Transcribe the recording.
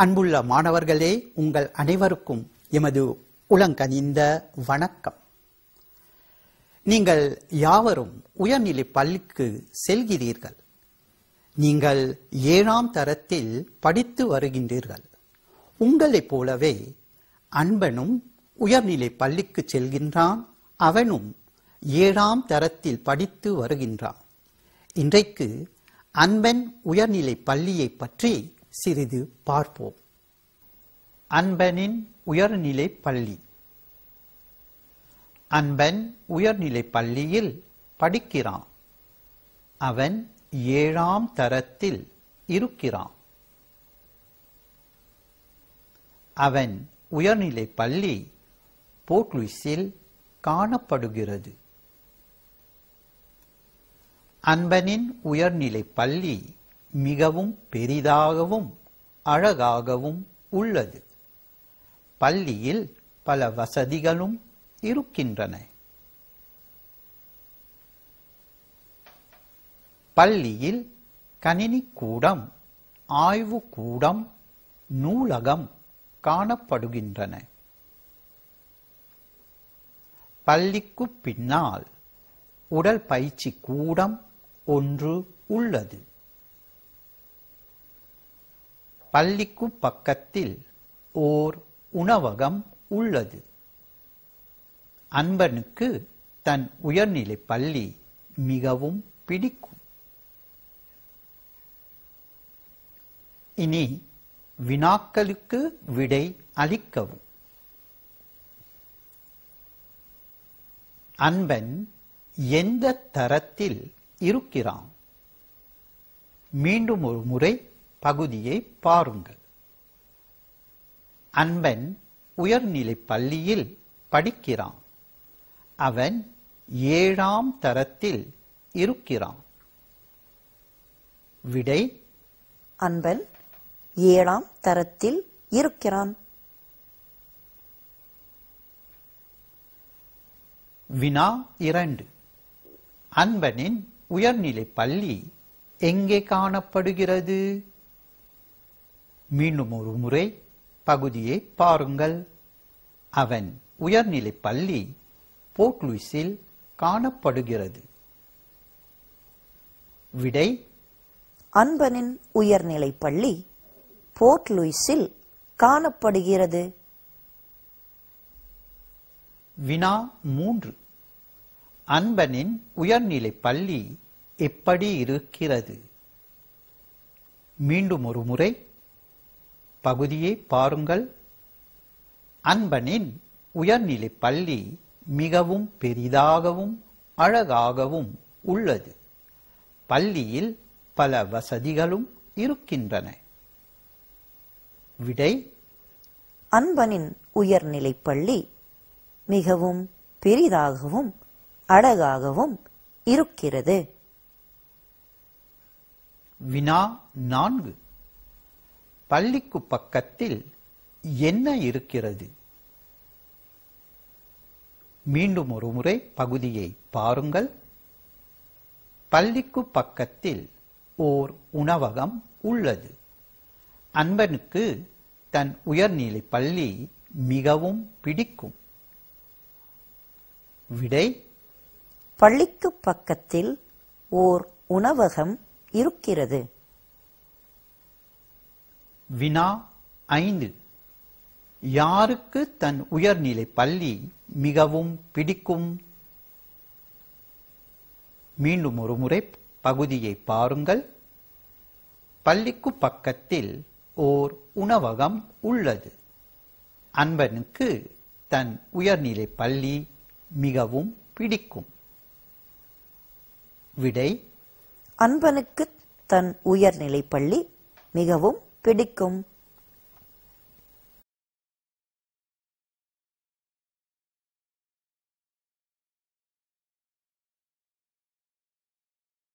அன்புள்ள மாணவர்களே உங்கள் அனைவருக்கும் எமது உளங்கனிந்த வணக்கம் நீங்கள் யாவரும் உயர்நிலை பள்ளிக்கு செல்கிறீர்கள் நீங்கள் ஏழாம் தரத்தில் படித்து வருகின்றீர்கள் உங்களைப் போலவே அன்பனும் உயர்நிலை பள்ளிக்கு செல்கின்றான் அவனும் ஏழாம் தரத்தில் படித்து வருகின்றான் இன்றைக்கு அன்பன் உயர்நிலை பள்ளியை பற்றி சிறிது பார்ப்போம் அன்பனின் உயர்நிலை பள்ளி அன்பன் உயர்நிலை பள்ளியில் படிக்கிறான் அவன் ஏழாம் தரத்தில் இருக்கிறான் அவன் உயர்நிலை பள்ளி போர்ட் லூயிஸில் காணப்படுகிறது அன்பனின் உயர்நிலை பள்ளி மிகவும் பெரிதாகவும் அழகாகவும் உள்ளது பள்ளியில் பல வசதிகளும் இருக்கின்றன பள்ளியில் கணினி கூடம் ஆய்வு கூடம் நூலகம் காணப்படுகின்றன பள்ளிக்கு பின்னால் உடல் பயிற்சி கூடம் ஒன்று உள்ளது பள்ளிக்கு பக்கத்தில் ஓர் உணவகம் உள்ளது அன்பனுக்கு தன் உயர்நிலை பள்ளி மிகவும் பிடிக்கும் இனி வினாக்களுக்கு விடை அளிக்கவும் அன்பன் எந்த தரத்தில் இருக்கிறான் மீண்டும் ஒரு முறை பகுதியை பாருங்கள் அன்பன் உயர்நிலை பள்ளியில் படிக்கிறான் அவன் ஏழாம் தரத்தில் இருக்கிறான் விடை அன்பன் ஏழாம் தரத்தில் இருக்கிறான் வினா இரண்டு அன்பனின் உயர்நிலை பள்ளி எங்கே காணப்படுகிறது மீண்டும் ஒரு முறை பகுதியை பாருங்கள் அவன் உயர்நிலை பள்ளி போர்ட் லூயிஸில் காணப்படுகிறது விடை அன்பனின் உயர்நிலைப் பள்ளி போர்ட் லூயிஸில் காணப்படுகிறது வினா மூன்று அன்பனின் உயர்நிலை பள்ளி எப்படி இருக்கிறது மீண்டும் ஒரு முறை பகுதியை பாருங்கள் அன்பனின் உயர்நிலை பள்ளி மிகவும் பெரிதாகவும் அழகாகவும் உள்ளது பள்ளியில் பல வசதிகளும் இருக்கின்றன விடை அன்பனின் உயர்நிலைப் பள்ளி மிகவும் பெரிதாகவும் அழகாகவும் இருக்கிறது வினா நான்கு பள்ளிக்கு பக்கத்தில் என்ன இருக்கிறது மீண்டும் ஒரு முறை பகுதியை பாருங்கள் பள்ளிக்கு பக்கத்தில் ஓர் உணவகம் உள்ளது அன்பனுக்கு தன் உயர்நிலை பள்ளி மிகவும் பிடிக்கும் விடை பள்ளிக்கு பக்கத்தில் ஓர் உணவகம் இருக்கிறது வினா ஐந்து யாருக்கு தன் உயர்நிலை பள்ளி மிகவும் பிடிக்கும் மீண்டும் ஒரு முறை பகுதியை பாருங்கள் பள்ளிக்கு பக்கத்தில் ஓர் உணவகம் உள்ளது அன்பனுக்கு தன் உயர்நிலை பள்ளி மிகவும் பிடிக்கும் விடை அன்பனுக்கு தன் உயர்நிலைப் பள்ளி மிகவும் பிடிக்கும்